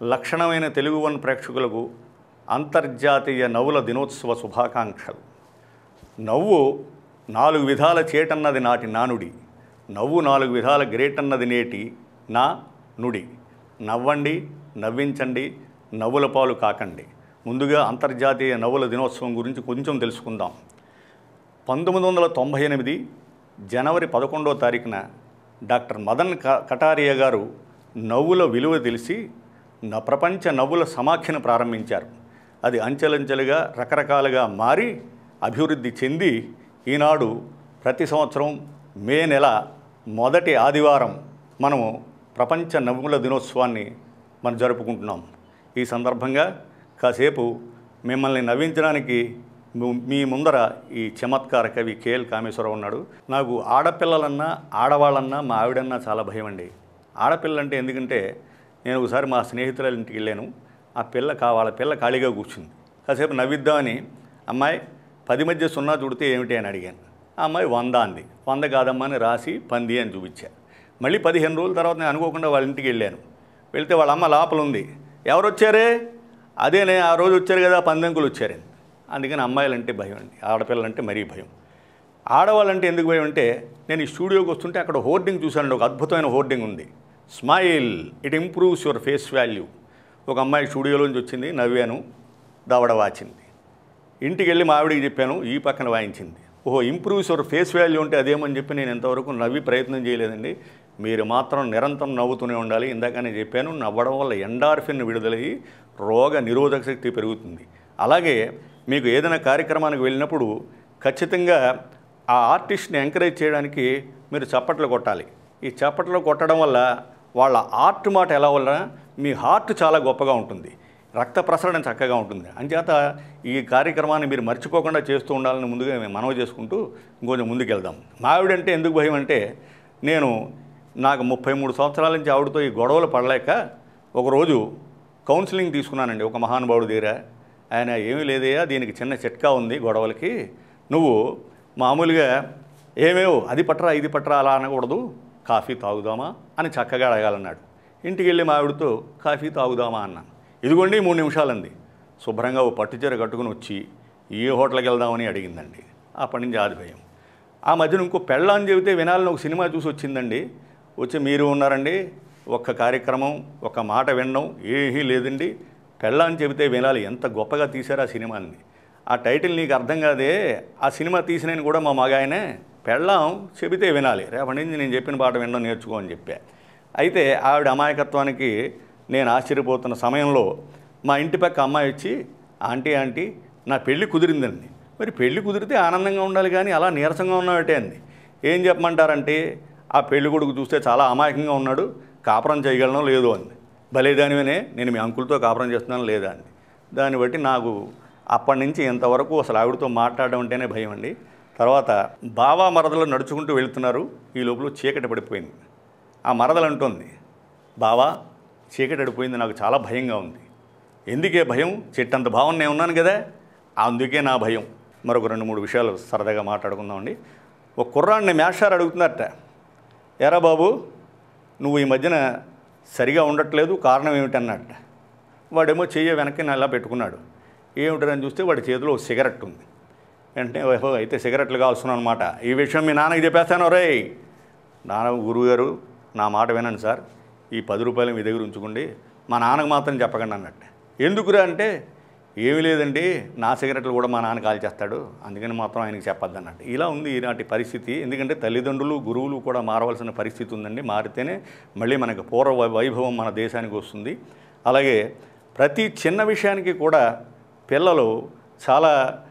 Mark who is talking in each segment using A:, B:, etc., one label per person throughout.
A: లక్షణమైన Telugu one ప్రేక్షకులకు అంతర్జాతీయ నవ్వుల దినోత్సవ శుభాకాంక్షలు నవ్వు నాలుగు విధాల చేటన్నది నాటి నానుడి నవ్వు నాలుగు విధాల గ్రేట్ అన్నది నేటి నా నుడి నవ్వండి నవ్వించండి నవ్వుల పాలు కాకండి ముందుగా అంతర్జాతీయ నవ్వుల దినోత్సవం గురించి కొంచెం తెలుసుకుందాం పంతొమ్మిది వందల తొంభై ఎనిమిది జనవరి పదకొండో తారీఖున డాక్టర్ మదన్ క కటారియా గారు నవ్వుల విలువ తెలిసి న ప్రపంచ నవ్వుల సమాఖ్యను ప్రారంభించారు అది అంచెలంచెలుగా రకరకాలుగా మారి అభివృద్ధి చెంది ఈనాడు ప్రతి సంవత్సరం మే నెల మొదటి ఆదివారం మనము ప్రపంచ నవ్వుల దినోత్సవాన్ని మనం జరుపుకుంటున్నాం ఈ సందర్భంగా కాసేపు మిమ్మల్ని నవ్వించడానికి ము- మీ ముందర ఈ చమత్కార కవి కేఎల్ కామేశ్వరరావు ఉన్నాడు నాకు ఆడపిల్లలన్నా ఆడవాళ్ళన్నా మా ఆవిడన్నా చాలా భయం అండి ఆడపిల్ల అంటే ఎందుకంటే నేను ఒకసారి మా స్నేహితుల ఇంటికి వెళ్ళాను ఆ పిల్ల కా వాళ్ళ పిల్ల ఖాళీగా కూర్చుంది కాసేపు నవ్విద్దామని అమ్మాయి పది మధ్య సున్నా చుడితే ఏమిటి అని అడిగాను ఆ అమ్మాయి వంద అంది వంద కాదమ్మా అని రాసి పంది అని చూపించా మళ్ళీ పదిహేను రోజుల తర్వాత నేను అనుకోకుండా వాళ్ళ ఇంటికి వెళ్ళాను వెళ్తే వాళ్ళ అమ్మ లోపల ఉంది ఎవరు వచ్చారే అదేనే ఆ రోజు వచ్చారు కదా పందెంకులు వచ్చారని అందుకని అమ్మాయిలంటే భయం అండి ఆడపిల్లలంటే మరీ భయం ఆడవాళ్ళంటే ఎందుకు భయం అంటే నేను ఈ స్టూడియోకి వస్తుంటే అక్కడ హోర్డింగ్ చూశానండి ఒక అద్భుతమైన హోర్డింగ్ ఉంది smile it improves your face value ఒక అమ్మాయి స్టూడియోలోంచి వచ్చింది నవ్వాను దవడ వాచింది ఇంటికి వెళ్ళి మా ఆవిడికి చెప్పాను ఈ పక్కన వాయించింది ఓహో ఇంప్రూవ్స్ యువర్ ఫేస్ వాల్యూ అంటే అదేమని చెప్పి నేను ఎంతవరకు నవ్వి ప్రయత్నం చేయలేదండి మీరు మాత్రం నిరంతరం నవ్వుతూనే ఉండాలి ఇందాక నేను చెప్పాను నవ్వడం వల్ల ఎండార్ఫిన్ విడుదలయ్యి రోగ నిరోధక శక్తి పెరుగుతుంది అలాగే మీకు ఏదైనా కార్యక్రమానికి వెళ్ళినప్పుడు ఖచ్చితంగా ఆ ఆర్టిస్ట్ని ఎంకరేజ్ చేయడానికి మీరు చప్పట్లు కొట్టాలి ఈ చప్పట్లు కొట్టడం వల్ల వాళ్ళ ఆర్ట్ మాట ఎలా వల్ల మీ హార్ట్ చాలా గొప్పగా ఉంటుంది రక్త ప్రసరణ చక్కగా ఉంటుంది అంచేత ఈ కార్యక్రమాన్ని మీరు మర్చిపోకుండా చేస్తూ ఉండాలని ముందుగా మేము మనవి చేసుకుంటూ ఇంకొంచెం ముందుకెళ్దాం మా ఆవిడంటే ఎందుకు భయం అంటే నేను నాకు ముప్పై మూడు సంవత్సరాల నుంచి ఆవిడతో ఈ గొడవలు పడలేక ఒకరోజు కౌన్సిలింగ్ తీసుకున్నానండి ఒక మహానుభావుడు దగ్గర ఆయన ఏమీ లేదయ్యా దీనికి చిన్న చిట్కా ఉంది గొడవలకి నువ్వు మామూలుగా ఏమేవో అది పట్టరా ఇది పట్టరా అలా అనకూడదు కాఫీ తాగుదామా అని చక్కగా అడగాలన్నాడు ఇంటికి వెళ్ళి మా ఆవిడతో కాఫీ తాగుదామా అన్నాను ఇదిగోండి మూడు నిమిషాలంది శుభ్రంగా ఓ పట్టుచీర కట్టుకుని వచ్చి ఏ హోటల్కి వెళ్దామని అడిగిందండి అప్పటి నుంచి ఆది భయం ఆ మధ్యన ఇంకో పెళ్ళాన్ని చెబితే వినాలని ఒక సినిమా చూసి వచ్చిందండి వచ్చి మీరు ఉన్నారండి ఒక్క కార్యక్రమం ఒక మాట వినడం ఏమీ లేదండి పెళ్ళాన్ని చెబితే వినాలి ఎంత గొప్పగా తీశారు ఆ సినిమాని ఆ టైటిల్ నీకు అర్థం కాదే ఆ సినిమా తీసిన కూడా మా మగాయనే పెళ్ళాం చెబితే వినాలి రేపటి నుంచి నేను చెప్పిన పాట వినడం నేర్చుకో అని చెప్పా అయితే ఆవిడ అమాయకత్వానికి నేను ఆశ్చర్యపోతున్న సమయంలో మా ఇంటి పక్క అమ్మాయి వచ్చి ఆంటీ ఆంటీ నా పెళ్ళి కుదిరిందండి మరి పెళ్ళి కుదిరితే ఆనందంగా ఉండాలి కానీ అలా నీరసంగా ఉన్నావటే అంది ఏం చెప్పమంటారంటే ఆ పెళ్లి కొడుకు చూస్తే చాలా అమాయకంగా ఉన్నాడు కాపురం చేయగలను లేదు అంది భలే దానివనే నేను మీ అంకులతో కాపురం చేస్తున్నాను లేదా అంది దాన్ని బట్టి నాకు అప్పటి నుంచి ఇంతవరకు అసలు ఆవిడతో మాట్లాడడం అంటేనే భయం అండి తర్వాత బావా మరదలు నడుచుకుంటూ వెళ్తున్నారు ఈ లోపల చీకటి పడిపోయింది ఆ మరదలు అంటుంది బావా చీకటి పడిపోయింది నాకు చాలా భయంగా ఉంది ఎందుకే భయం చెట్టంత భావం నేను ఉన్నాను కదా అందుకే నా భయం మరొక రెండు మూడు విషయాలు సరదాగా మాట్లాడుకుందామండి ఒక కుర్రాడిని మేషారు అడుగుతున్నారట ఎరా బాబు నువ్వు ఈ మధ్యన సరిగా ఉండట్లేదు కారణం ఏమిటన్నట్ట వాడేమో చెయ్యి వెనక్కి నల్లా పెట్టుకున్నాడు ఏమిటని చూస్తే వాడి చేతిలో ఒక సిగరెట్ ఉంది వెంటనే ఓహో అయితే సిగరెట్లు కావాల్సిన అనమాట ఈ విషయం మీ నాన్నకి చెప్పేస్తాను రే నాన్న గురువుగారు నా మాట వినండి సార్ ఈ పది రూపాయలు మీ దగ్గర ఉంచుకోండి మా నాన్నకు మాత్రం చెప్పకండి అన్నట్టు ఎందుకురా అంటే ఏమీ లేదండి నా సిగరెట్లు కూడా మా నాన్న కాల్ చేస్తాడు అందుకని మాత్రం ఆయనకి చెప్పొద్దు అన్నట్టు ఇలా ఉంది ఈనాటి పరిస్థితి ఎందుకంటే తల్లిదండ్రులు గురువులు కూడా మారవలసిన పరిస్థితి ఉందండి మారితేనే మళ్ళీ మనకు పూర్వ వై- వైభవం మన దేశానికి వస్తుంది అలాగే ప్రతి చిన్న విషయానికి కూడా పిల్లలు చాలా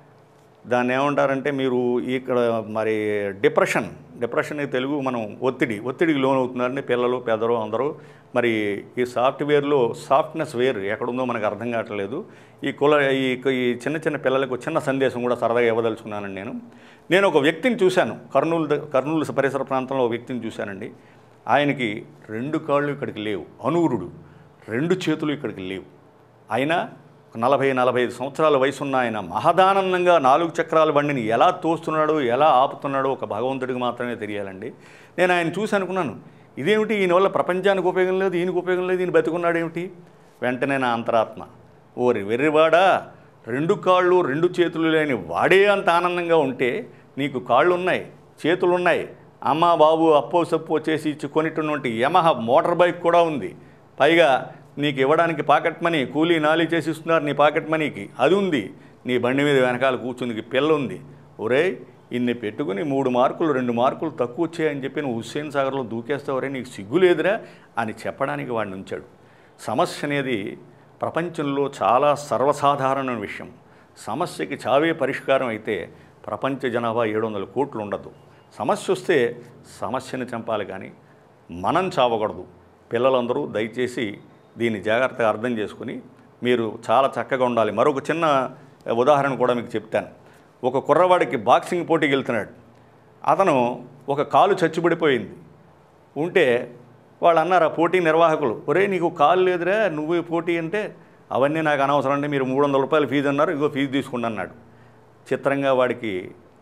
A: దాన్ని ఏమంటారంటే మీరు ఇక్కడ మరి డిప్రెషన్ డిప్రెషన్ తెలుగు మనం ఒత్తిడి ఒత్తిడికి లోన్ అవుతున్నారండి పిల్లలు పెద్దలు అందరూ మరి ఈ సాఫ్ట్వేర్లో సాఫ్ట్నెస్ వేర్ ఎక్కడుందో మనకు అర్థం కావట్లేదు ఈ కుల ఈ ఈ చిన్న చిన్న పిల్లలకు చిన్న సందేశం కూడా సరదాగా ఇవ్వదలుచుకున్నానండి నేను నేను ఒక వ్యక్తిని చూశాను కర్నూలు ద- కర్నూలు పరిసర ప్రాంతంలో ఒక వ్యక్తిని చూశానండి ఆయనకి రెండు కాళ్ళు ఇక్కడికి లేవు అనూరుడు రెండు చేతులు ఇక్కడికి లేవు అయినా ఒక నలభై నలభై ఐదు సంవత్సరాల వయసున్న ఆయన మహదానందంగా నాలుగు చక్రాల బండిని ఎలా తోస్తున్నాడో ఎలా ఆపుతున్నాడో ఒక భగవంతుడికి మాత్రమే తెలియాలండి నేను ఆయన చూసి అనుకున్నాను ఇదేమిటి ఈయన వల్ల ప్రపంచానికి ఉపయోగం లేదు ఈయనకు ఉపయోగం లేదు ఈయన బతుకున్నాడు ఏమిటి వెంటనే నా అంతరాత్మ ఓరి వెర్రివాడా రెండు కాళ్ళు రెండు చేతులు లేని వాడే అంత ఆనందంగా ఉంటే నీకు కాళ్ళు ఉన్నాయి చేతులు ఉన్నాయి అమ్మ బాబు అప్పో సప్పో చేసి ఇచ్చి కొనిటువంటి యమహ మోటార్ బైక్ కూడా ఉంది పైగా నీకు ఇవ్వడానికి పాకెట్ మనీ కూలీ నాలి చేసి ఇస్తున్నారు నీ పాకెట్ మనీకి అది ఉంది నీ బండి మీద వెనకాల కూర్చుందికి పిల్ల ఉంది ఒరే ఇన్ని పెట్టుకుని మూడు మార్కులు రెండు మార్కులు తక్కువ వచ్చాయని చెప్పి నువ్వు హుస్సేన్ సాగర్లో దూకేస్తావరే నీకు సిగ్గు లేదురా అని చెప్పడానికి వాడిని ఉంచాడు సమస్య అనేది ప్రపంచంలో చాలా సర్వసాధారణమైన విషయం సమస్యకి చావే పరిష్కారం అయితే ప్రపంచ జనాభా ఏడు వందల కోట్లు ఉండదు సమస్య వస్తే సమస్యను చంపాలి కానీ మనం చావకూడదు పిల్లలందరూ దయచేసి దీన్ని జాగ్రత్తగా అర్థం చేసుకుని మీరు చాలా చక్కగా ఉండాలి మరొక చిన్న ఉదాహరణ కూడా మీకు చెప్తాను ఒక కుర్రవాడికి బాక్సింగ్ పోటీకి వెళ్తున్నాడు అతను ఒక కాలు చచ్చుబడిపోయింది ఉంటే వాళ్ళు అన్నారు ఆ పోటీ నిర్వాహకులు ఒరే నీకు కాలు లేదురా నువ్వు ఈ పోటీ అంటే అవన్నీ నాకు అనవసరం అంటే మీరు మూడు వందల రూపాయలు ఫీజు అన్నారు ఇగో ఫీజు తీసుకోండి అన్నాడు చిత్రంగా వాడికి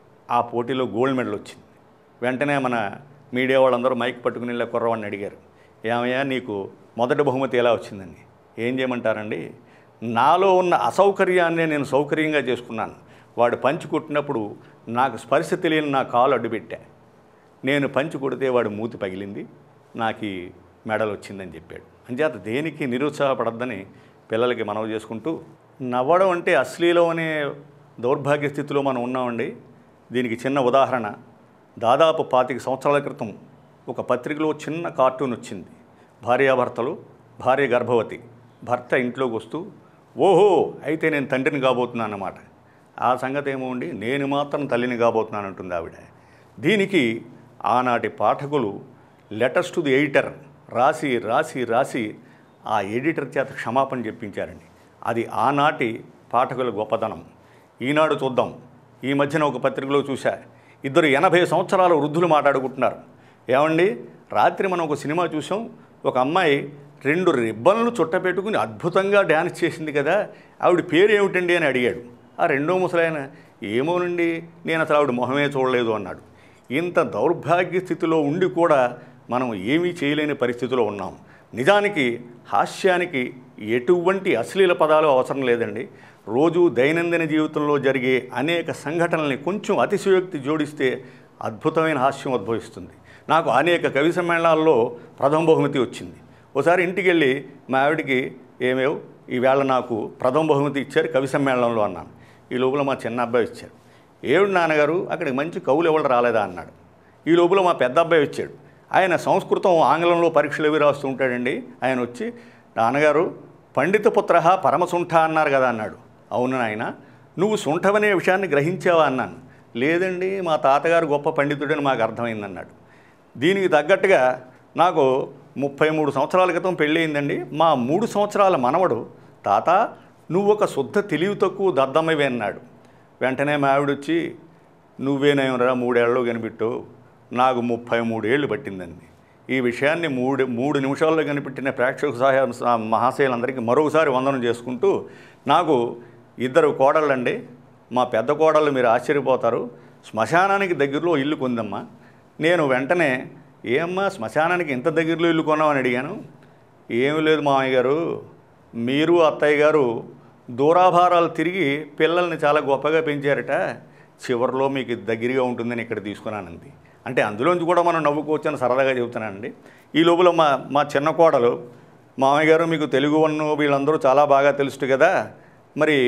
A: ఆ పోటీలో గోల్డ్ మెడల్ వచ్చింది వెంటనే మన మీడియా వాళ్ళందరూ మైక్ పట్టుకుని వెళ్ళే కుర్రవాడిని అడిగారు ఏమయ్యా నీకు మొదటి బహుమతి ఎలా వచ్చిందండి ఏం చేయమంటారండి నాలో ఉన్న అసౌకర్యాన్ని నేను సౌకర్యంగా చేసుకున్నాను వాడు పంచి కొట్టినప్పుడు నాకు స్పర్శ తెలియని నా కాలు అడ్డుపెట్టా నేను పంచి కొడితే వాడు మూతి పగిలింది నాకు ఈ మెడల్ వచ్చిందని చెప్పాడు అంచేత దేనికి నిరుత్సాహపడద్దని పిల్లలకి మనవి చేసుకుంటూ నవ్వడం అంటే అశ్లీలం అనే దౌర్భాగ్య స్థితిలో మనం ఉన్నామండి దీనికి చిన్న ఉదాహరణ దాదాపు పాతిక సంవత్సరాల క్రితం ఒక పత్రికలో చిన్న కార్టూన్ వచ్చింది భార్యాభర్తలు భార్య గర్భవతి భర్త ఇంట్లోకి వస్తూ ఓహో అయితే నేను తండ్రిని కాబోతున్నాను అన్నమాట ఆ సంగతి ఏమో ఉండి నేను మాత్రం తల్లిని కాబోతున్నాను అంటుంది ఆవిడ దీనికి ఆనాటి పాఠకులు లెటర్స్ టు ది ఎడిటర్ రాసి రాసి రాసి ఆ ఎడిటర్ చేత క్షమాపణ చెప్పించారండి అది ఆనాటి పాఠకుల గొప్పతనం ఈనాడు చూద్దాం ఈ మధ్యన ఒక పత్రికలో చూశా ఇద్దరు ఎనభై సంవత్సరాల వృద్ధులు మాట్లాడుకుంటున్నారు ఏమండి రాత్రి మనం ఒక సినిమా చూసాం ఒక అమ్మాయి రెండు రిబ్బన్లు చుట్టపెట్టుకుని అద్భుతంగా డ్యాన్స్ చేసింది కదా ఆవిడ పేరు ఏమిటండి అని అడిగాడు ఆ రెండో ముసలాయన ఏమోనండి నేను అసలు ఆవిడ మొహమే చూడలేదు అన్నాడు ఇంత దౌర్భాగ్య స్థితిలో ఉండి కూడా మనం ఏమీ చేయలేని పరిస్థితిలో ఉన్నాం నిజానికి హాస్యానికి ఎటువంటి అశ్లీల పదాలు అవసరం లేదండి రోజు దైనందిన జీవితంలో జరిగే అనేక సంఘటనల్ని కొంచెం అతిశయోక్తి జోడిస్తే అద్భుతమైన హాస్యం ఉద్భవిస్తుంది నాకు అనేక కవి సమ్మేళనాల్లో ప్రథమ బహుమతి వచ్చింది ఒకసారి ఇంటికి వెళ్ళి మా ఆవిడకి ఏమేవ్ ఈవేళ నాకు ప్రథమ బహుమతి ఇచ్చారు కవి సమ్మేళనంలో అన్నాను ఈ లోపల మా చిన్న అబ్బాయి ఇచ్చాడు ఏడు నాన్నగారు అక్కడికి మంచి కవులు ఎవరు రాలేదా అన్నాడు ఈ లోపల మా పెద్ద అబ్బాయి వచ్చాడు ఆయన సంస్కృతం ఆంగ్లంలో పరీక్షలు అవి రాస్తూ ఉంటాడండి ఆయన వచ్చి నాన్నగారు పండిత పుత్ర పరమసుంఠ అన్నారు కదా అన్నాడు అవును నాయన నువ్వు సుంఠవనే విషయాన్ని గ్రహించావా అన్నాను లేదండి మా తాతగారు గొప్ప పండితుడని మాకు అర్థమైందన్నాడు దీనికి తగ్గట్టుగా నాకు ముప్పై మూడు సంవత్సరాల క్రితం పెళ్ళయిందండి మా మూడు సంవత్సరాల మనవడు తాత నువ్వు ఒక శుద్ధ తెలివి తక్కువ దద్దమ్మవి అన్నాడు వెంటనే మా ఆవిడ వచ్చి నువ్వేనేమరా మూడేళ్ళు కనిపెట్టు నాకు ముప్పై మూడేళ్ళు పట్టిందండి ఈ విషయాన్ని మూడు మూడు నిమిషాల్లో కనిపెట్టిన ప్రేక్షక సహాయ మహాశయులందరికీ మరొకసారి వందనం చేసుకుంటూ నాకు ఇద్దరు కోడళ్ళండి మా పెద్ద కోడళ్ళు మీరు ఆశ్చర్యపోతారు శ్మశానానికి దగ్గరలో ఇల్లు కొందమ్మా నేను వెంటనే ఏమ్మా శ్మశానానికి ఇంత దగ్గరలో ఇల్లు కొన్నామని అడిగాను ఏమీ లేదు మామయ్య గారు మీరు అత్తయ్య గారు దూరాభారాలు తిరిగి పిల్లల్ని చాలా గొప్పగా పెంచారట చివరిలో మీకు ఇది దగ్గరగా ఉంటుందని ఇక్కడ తీసుకున్నానండి అంటే అందులోంచి కూడా మనం నవ్వుకోవచ్చని సరదాగా చెబుతున్నానండి ఈ లోపల మా మా చిన్న కోడలు మామయ్య గారు మీకు తెలుగు వన్ను వీళ్ళందరూ చాలా బాగా తెలుసు కదా మరి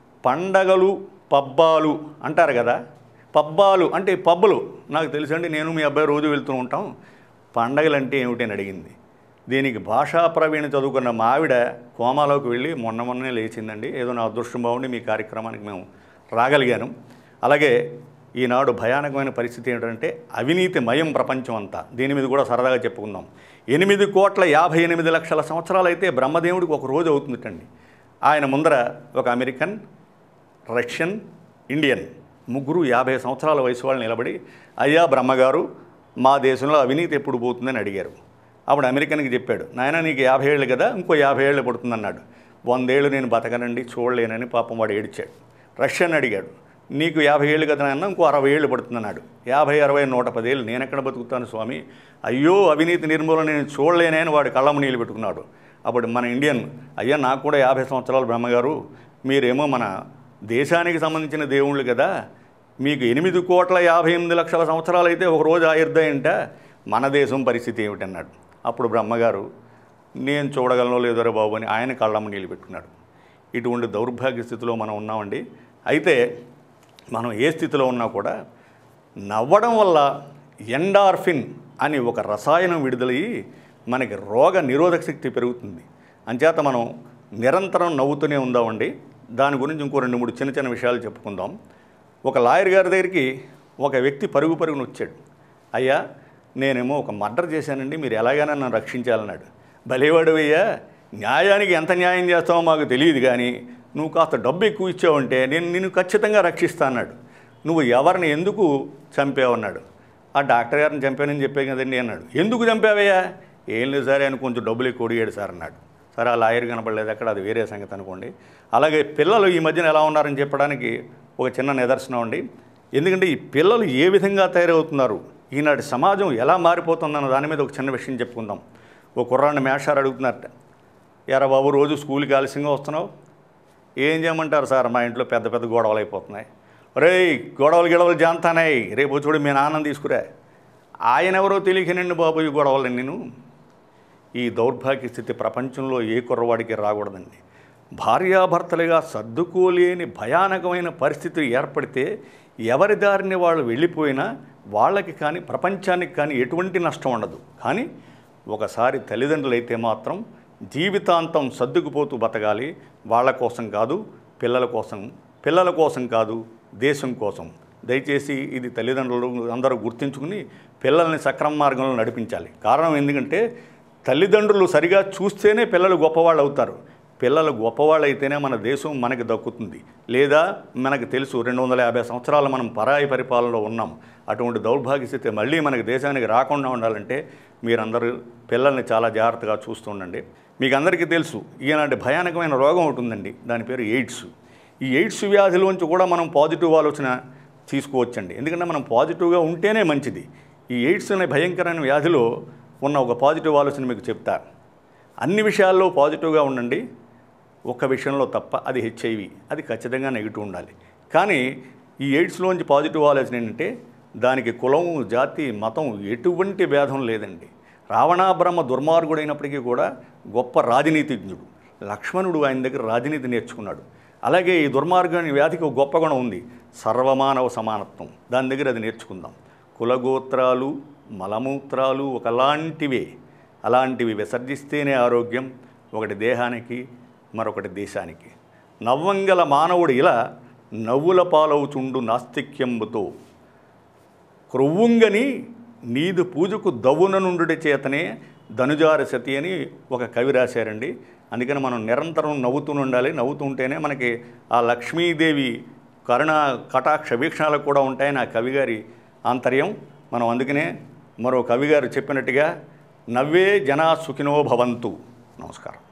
A: పండగలు పబ్బాలు అంటారు కదా పబ్బాలు అంటే పబ్బులు నాకు తెలుసండి నేను మీ అబ్బాయి రోజు వెళ్తూ ఉంటాం పండగలు అంటే ఏమిటి అని అడిగింది దీనికి భాషా ప్రవీణ చదువుకున్న మా ఆవిడ కోమాలోకి వెళ్ళి మొన్న మొన్ననే లేచిందండి ఏదో నా అదృష్టం బాగుండి మీ కార్యక్రమానికి మేము రాగలిగాను అలాగే ఈనాడు భయానకమైన పరిస్థితి ఏంటంటే అవినీతి మయం ప్రపంచం అంతా దీని మీద కూడా సరదాగా చెప్పుకుందాం ఎనిమిది కోట్ల యాభై ఎనిమిది లక్షల సంవత్సరాలు అయితే బ్రహ్మదేవుడికి ఒక రోజు అవుతుందటండి ఆయన ముందర ఒక అమెరికన్ రష్యన్ ఇండియన్ ముగ్గురు యాభై సంవత్సరాల వయసు వాళ్ళు నిలబడి అయ్యా బ్రహ్మగారు మా దేశంలో అవినీతి ఎప్పుడు పోతుందని అడిగారు అప్పుడు అమెరికన్కి చెప్పాడు నాయన నీకు యాభై ఏళ్ళు కదా ఇంకో యాభై ఏళ్ళు పడుతుందన్నాడు వందేళ్ళు నేను బతకనండి చూడలేనని పాపం వాడు ఏడిచాడు రష్యన్ అడిగాడు నీకు యాభై ఏళ్ళు కదా నాయన ఇంకో అరవై ఏళ్ళు పడుతుందన్నాడు యాభై అరవై నూట పదేళ్ళు నేను ఎక్కడ బతుకుతాను స్వామి అయ్యో అవినీతి నిర్మూలన నేను చూడలేనే అని వాడు కళ్ళము నీళ్ళు పెట్టుకున్నాడు అప్పుడు మన ఇండియన్ అయ్యా నాకు కూడా యాభై సంవత్సరాలు బ్రహ్మగారు మీరేమో మన దేశానికి సంబంధించిన దేవుళ్ళు కదా మీకు ఎనిమిది కోట్ల యాభై ఎనిమిది లక్షల సంవత్సరాలు అయితే ఒక రోజు ఆయుర్దాయంట మన దేశం పరిస్థితి ఏమిటన్నాడు అప్పుడు బ్రహ్మగారు నేను చూడగలను లేదోరే బాబు అని ఆయన కళ్ళమ్మ నీళ్ళు పెట్టుకున్నాడు ఇటువంటి దౌర్భాగ్య స్థితిలో మనం ఉన్నామండి అయితే మనం ఏ స్థితిలో ఉన్నా కూడా నవ్వడం వల్ల ఎండార్ఫిన్ అని ఒక రసాయనం విడుదలయ్యి మనకి రోగ నిరోధక శక్తి పెరుగుతుంది అంచేత మనం నిరంతరం నవ్వుతూనే ఉందామండి దాని గురించి ఇంకో రెండు మూడు చిన్న చిన్న విషయాలు చెప్పుకుందాం ఒక లాయర్ గారి దగ్గరికి ఒక వ్యక్తి పరుగు పరుగున వచ్చాడు అయ్యా నేనేమో ఒక మర్డర్ చేశానండి మీరు ఎలాగైనా నన్ను రక్షించాలన్నాడు భలేవాడువయ్యా న్యాయానికి ఎంత న్యాయం చేస్తావో మాకు తెలియదు కానీ నువ్వు కాస్త డబ్బు ఎక్కువ ఇచ్చావంటే నేను నిన్ను ఖచ్చితంగా రక్షిస్తా అన్నాడు నువ్వు ఎవరిని ఎందుకు చంపావన్నాడు ఆ డాక్టర్ గారిని చంపానని చెప్పే కదండి అన్నాడు ఎందుకు చంపావయ్యా ఏం లేదు సార్ ఆయన కొంచెం డబ్బులు ఎక్కువ అడిగాడు సార్ అన్నాడు సరే ఆ లాయర్ కనపడలేదు అక్కడ అది వేరే సంగతి అనుకోండి అలాగే పిల్లలు ఈ మధ్యన ఎలా ఉన్నారని చెప్పడానికి ఒక చిన్న నిదర్శనం అండి ఎందుకంటే ఈ పిల్లలు ఏ విధంగా తయారవుతున్నారు ఈనాటి సమాజం ఎలా మారిపోతుందన్న దాని మీద ఒక చిన్న విషయం చెప్పుకుందాం ఓ కుర్రాన్ని మేషారు అడుగుతున్నారట ఎరా బాబు రోజు స్కూల్కి ఆలస్యంగా వస్తున్నావు ఏం చేయమంటారు సార్ మా ఇంట్లో పెద్ద పెద్ద గొడవలు అయిపోతున్నాయి రేయ్ గొడవలు గిడవలు జాంతానాయి రేపు చూడు మీ నాన్నని తీసుకురా ఆయన ఎవరో తెలియకనండి బాబు ఈ గొడవలు నేను ఈ దౌర్భాగ్య స్థితి ప్రపంచంలో ఏ కుర్రవాడికి రాకూడదండి భార్యాభర్తలుగా సర్దుకోలేని భయానకమైన పరిస్థితి ఏర్పడితే ఎవరి దారిని వాళ్ళు వెళ్ళిపోయినా వాళ్ళకి కానీ ప్రపంచానికి కానీ ఎటువంటి నష్టం ఉండదు కానీ ఒకసారి తల్లిదండ్రులు అయితే మాత్రం జీవితాంతం సర్దుకుపోతూ బతకాలి వాళ్ళ కోసం కాదు పిల్లల కోసం పిల్లల కోసం కాదు దేశం కోసం దయచేసి ఇది తల్లిదండ్రులు అందరూ గుర్తించుకుని పిల్లల్ని సక్రమ మార్గంలో నడిపించాలి కారణం ఎందుకంటే తల్లిదండ్రులు సరిగా చూస్తేనే పిల్లలు గొప్పవాళ్ళు అవుతారు పిల్లలు గొప్పవాళ్ళు అయితేనే మన దేశం మనకి దక్కుతుంది లేదా మనకు తెలుసు రెండు వందల యాభై సంవత్సరాలు మనం పరాయి పరిపాలనలో ఉన్నాం అటువంటి దౌర్భాగ్య స్థితి మళ్ళీ మనకి దేశానికి రాకుండా ఉండాలంటే మీరందరూ పిల్లల్ని చాలా జాగ్రత్తగా చూస్తూ ఉండండి మీకు అందరికీ తెలుసు ఈనాటి భయానకమైన రోగం ఒకటి ఉందండి దాని పేరు ఎయిడ్స్ ఈ ఎయిడ్స్ వ్యాధిలోంచి కూడా మనం పాజిటివ్ ఆలోచన తీసుకోవచ్చండి ఎందుకంటే మనం పాజిటివ్గా ఉంటేనే మంచిది ఈ ఎయిడ్స్ అనే భయంకరమైన వ్యాధిలో ఉన్న ఒక పాజిటివ్ ఆలోచన మీకు చెప్తా అన్ని విషయాల్లో పాజిటివ్గా ఉండండి ఒక్క విషయంలో తప్ప అది హెచ్ఐవి అది ఖచ్చితంగా నెగిటివ్ ఉండాలి కానీ ఈ ఎయిడ్స్లోంచి పాజిటివ్ ఆలోచన ఏంటంటే దానికి కులం జాతి మతం ఎటువంటి భేదం లేదండి రావణాబ్రహ్మ దుర్మార్గుడైనప్పటికీ కూడా గొప్ప రాజనీతిజ్ఞుడు లక్ష్మణుడు ఆయన దగ్గర రాజనీతి నేర్చుకున్నాడు అలాగే ఈ దుర్మార్గాన్ని వ్యాధికి ఒక గొప్ప గుణం ఉంది సర్వమానవ సమానత్వం దాని దగ్గర అది నేర్చుకుందాం కులగోత్రాలు మలమూత్రాలు ఒకలాంటివే అలాంటివి విసర్జిస్తేనే ఆరోగ్యం ఒకటి దేహానికి మరొకటి దేశానికి నవ్వంగల మానవుడు ఇలా నవ్వుల పాలవుచుండు నాస్తిక్యంబుతో క్రొవ్వుంగని నీదు పూజకు దవ్వున నుండుడి చేతనే ధనుజార సతి అని ఒక కవి రాశారండి అందుకని మనం నిరంతరం నవ్వుతూ ఉండాలి నవ్వుతూ ఉంటేనే మనకి ఆ లక్ష్మీదేవి కరుణ కటాక్ష వీక్షణాలు కూడా ఉంటాయని ఆ కవిగారి ఆంతర్యం మనం అందుకనే మరో కవిగారు చెప్పినట్టుగా నవ్వే జనా సుఖినో భవంతు నమస్కారం